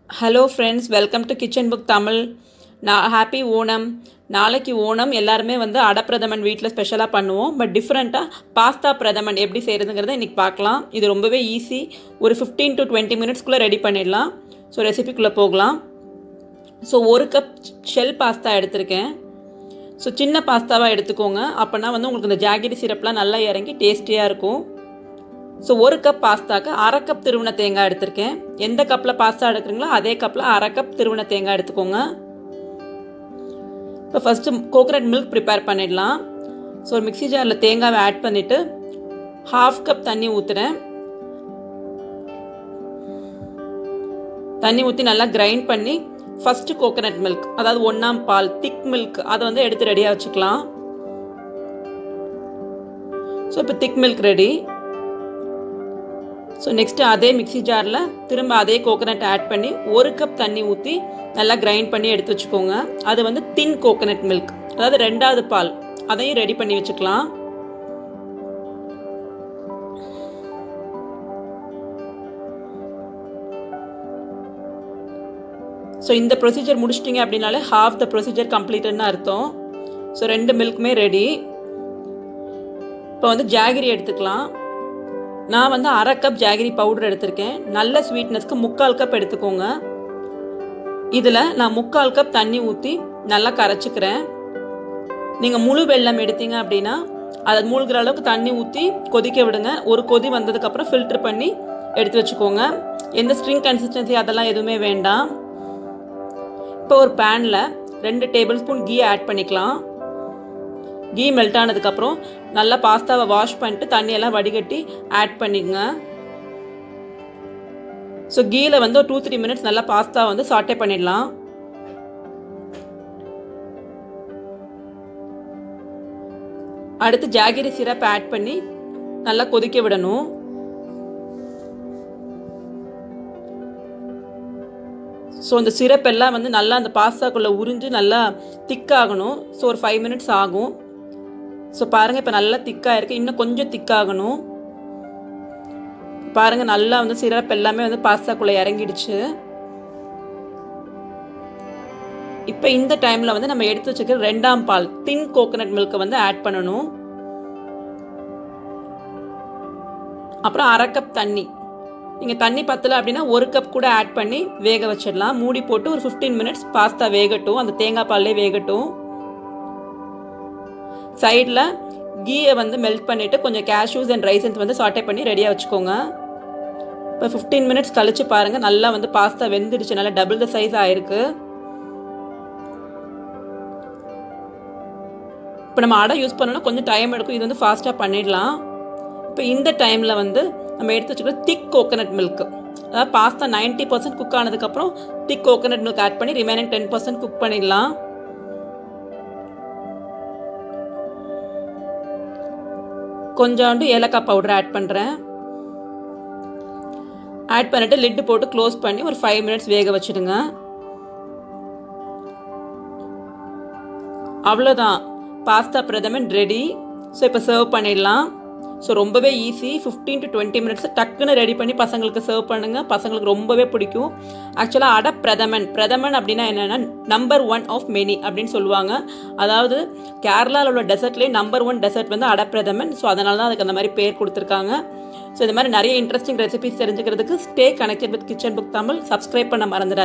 hello friends welcome to kitchen book Tamil நான் happy Onam நாளைக்கு ஓணம் எல்லாருமே வந்து அடப்பிரதமன் வீட்டில் ஸ்பெஷலாக பண்ணுவோம் பட் டிஃப்ரெண்ட்டாக பாஸ்தா பிரதமன் எப்படி செய்கிறதுங்கிறத இன்றைக்கி பார்க்கலாம் இது ரொம்பவே ஈஸி ஒரு ஃபிஃப்டீன் டு டுவெண்ட்டி மினிட்ஸ்க்குள்ளே ரெடி பண்ணிடலாம் ஸோ ரெசிபிக்குள்ளே போகலாம் ஸோ ஒரு கப் ஷெல் பாஸ்தா எடுத்திருக்கேன் ஸோ சின்ன பாஸ்தாவாக எடுத்துக்கோங்க அப்போனா வந்து உங்களுக்கு இந்த ஜாகிரி சிரப்லாம் நல்லா இறங்கி டேஸ்டியாக இருக்கும் ஸோ ஒரு கப் பாஸ்தாக்கு அரை கப் திருவண்ண தேங்காய் எடுத்திருக்கேன் எந்த கப்பில் பாஸ்தா எடுக்கிறீங்களோ அதே கப்பில் அரை கப் திருவண்ண தேங்காய் எடுத்துக்கோங்க இப்போ ஃபஸ்ட்டு கோகனட் மில்க் ப்ரிப்பேர் பண்ணிடலாம் ஸோ ஒரு மிக்ஸி ஜாரில் தேங்காவை ஆட் பண்ணிவிட்டு ஹாஃப் கப் தண்ணி ஊற்றுறேன் தண்ணி ஊற்றி நல்லா கிரைண்ட் பண்ணி ஃபஸ்ட்டு கோகனட் மில்க் அதாவது ஒன்றாம் பால் திக் மில்க் அதை வந்து எடுத்து ரெடியாக வச்சுக்கலாம் ஸோ இப்போ thick milk ready so next அதே மிக்ஸி ஜாரில் திரும்ப அதே கோகனட் ஆட் பண்ணி ஒரு கப் தண்ணி ஊற்றி நல்லா கிரைண்ட் பண்ணி எடுத்து வச்சுக்கோங்க அது வந்து தின் கோகனட் மில்க் அதாவது ரெண்டாவது பால் அதையும் ரெடி பண்ணி வச்சுக்கலாம் ஸோ இந்த ப்ரொசீஜர் முடிச்சிட்டிங்க அப்படின்னாலே ஹாஃப் த ப்ரொசீஜர் கம்ப்ளீட்டுன்னு அர்த்தம் ஸோ ரெண்டு மில்க்குமே ரெடி இப்போ வந்து ஜாகிரி எடுத்துக்கலாம் நான் வந்து அரை கப் ஜாகிரி பவுடர் எடுத்திருக்கேன் நல்ல ஸ்வீட்னஸ்க்கு முக்கால் கப் எடுத்துக்கோங்க இதில் நான் முக்கால் கப் தண்ணி ஊற்றி நல்லா கரைச்சிக்கிறேன் நீங்கள் முழு வெள்ளம் எடுத்தீங்க அப்படின்னா அதை மூழ்கிற அளவுக்கு தண்ணி ஊற்றி கொதிக்க விடுங்க ஒரு கொதி வந்ததுக்கப்புறம் ஃபில்டர் பண்ணி எடுத்து வச்சுக்கோங்க எந்த ஸ்ட்ரிங் கன்சிஸ்டன்சி அதெல்லாம் எதுவுமே வேண்டாம் இப்போ ஒரு பேனில் ரெண்டு டேபிள் ஸ்பூன் கீ ஆட் பண்ணிக்கலாம் கீ மெல்ட் ஆனதுக்கப்புறம் நல்லா பாஸ்தாவை வாஷ் பண்ணிட்டு தண்ணியெல்லாம் வடிகட்டி ஆட் பண்ணிக்கங்க ஸோ கீயில் வந்து ஒரு டூ த்ரீ மினிட்ஸ் நல்லா பாஸ்தா வந்து சாட்டே பண்ணிடலாம் அடுத்து ஜாகிரி சிரப் ஆட் பண்ணி நல்லா கொதிக்க விடணும் ஸோ அந்த சிரப் எல்லாம் வந்து நல்லா அந்த பாஸ்தாக்குள்ளே உறிஞ்சு நல்லா திக்காகணும் ஸோ ஒரு ஃபைவ் மினிட்ஸ் ஆகும் ஸோ பாருங்கள் இப்போ நல்லா திக்காக இருக்குது இன்னும் கொஞ்சம் திக்காகணும் பாருங்கள் நல்லா வந்து சிரப் எல்லாமே வந்து பாஸ்தாக்குள்ளே இறங்கிடுச்சு இப்போ இந்த டைமில் வந்து நம்ம எடுத்து வச்சுக்கிற ரெண்டாம் பால் தின் கோகனட் மில்கை வந்து ஆட் பண்ணணும் அப்புறம் அரை கப் தண்ணி நீங்கள் தண்ணி பத்தலை அப்படின்னா ஒரு கப் கூட ஆட் பண்ணி வேக வச்சிடலாம் மூடி போட்டு ஒரு ஃபிஃப்டீன் மினிட்ஸ் பாஸ்தா வேகட்டும் அந்த தேங்காய் பால்லே வேகட்டும் சைடில் கீயை வந்து மெல்ட் பண்ணிவிட்டு கொஞ்சம் கேஷ்யூஸ் அண்ட் ரைசன்ஸ் வந்து சாட்டே பண்ணி ரெடியாக வச்சுக்கோங்க இப்போ ஃபிஃப்டீன் மினிட்ஸ் கழித்து பாருங்கள் நல்லா வந்து பாஸ்தா வெந்துடுச்சு நல்லா டபுள் த சைஸ் ஆயிருக்கு இப்போ நம்ம அடை யூஸ் பண்ணோன்னா கொஞ்சம் டைம் எடுக்கும் இது வந்து ஃபாஸ்ட்டாக பண்ணிடலாம் இப்போ இந்த டைமில் வந்து நம்ம எடுத்து வச்சுக்கிற திக் கோகனட் மில்க் அதாவது பாஸ்தா நைன்ட்டி பர்சன்ட் குக் ஆனதுக்கப்புறம் திக் கோகனட் மில்க் ஆட் பண்ணி ரிமைனிங் டென் பர்சன்ட் குக் பண்ணிடலாம் கொஞ்சோண்டு ஏலக்காய் பவுடர் ஆட் பண்ணுறேன் ஆட் பண்ணிவிட்டு லிட்டு போட்டு க்ளோஸ் பண்ணி ஒரு ஃபைவ் மினிட்ஸ் வேக வச்சுடுங்க அவ்வளோதான் பாஸ்தா பிரதமன் ரெடி ஸோ இப்போ சர்வ் பண்ணிடலாம் ஸோ ரொம்பவே easy fifteen to twenty minutes டக்குன்னு ரெடி பண்ணி பசங்களுக்கு சர்வ் பண்ணுங்கள் பசங்களுக்கு ரொம்பவே பிடிக்கும் ஆக்சுவலாக அட பிரதமன் பிரதமன் அப்படின்னா என்னென்னா நம்பர் ஒன் ஆஃப் மெனி அப்படின்னு சொல்லுவாங்க அதாவது கேரளாவில் உள்ள டெசர்ட்லேயே நம்பர் ஒன் டெசர்ட் வந்து அடப்பிரதமன் ஸோ அதனால தான் அதுக்கு அந்த மாதிரி பேர் கொடுத்துருக்காங்க ஸோ இந்த மாதிரி நிறைய இன்ட்ரெஸ்டிங் ரெசிபிஸ் தெரிஞ்சுக்கிறதுக்கு stay connected with kitchen book Tamil subscribe பண்ண மறந்துடாது